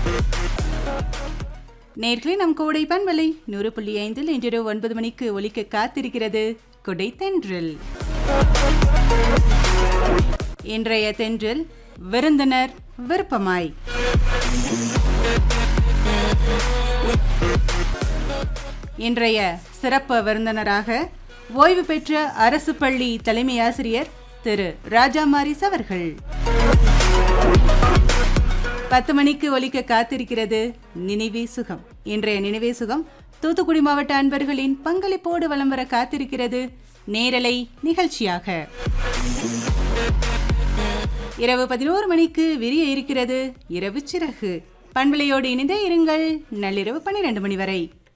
நேர்களே நம் கோடை பண்பலை நூறு புள்ளி ஐந்தில் இன்றிரவு ஒன்பது மணிக்கு ஒலிக்க காத்திருக்கிறது கொடை தென்றல் இன்றைய தென்றல் விருந்தினர் விருப்பமாய் இன்றைய சிறப்பு விருந்தினராக ஓய்வு பெற்ற அரசு பள்ளி தலைமை ஆசிரியர் திரு ராஜா மாரிஸ் அவர்கள் பத்து மணிக்கு ஒலிக்க காத்திருக்கிறது நினைவே சுகம் இன்றைய நினைவே சுகம் தூத்துக்குடி மாவட்ட அன்பர்களின் பங்களிப்போடு வலம் வர காத்திருக்கிறது நேரலை நிகழ்ச்சியாக இரவு பதினோரு மணிக்கு விரிய இருக்கிறது இரவு சிறகு பண்பலையோடு இணைந்தே இருங்கள் நள்ளிரவு பன்னிரண்டு மணி வரை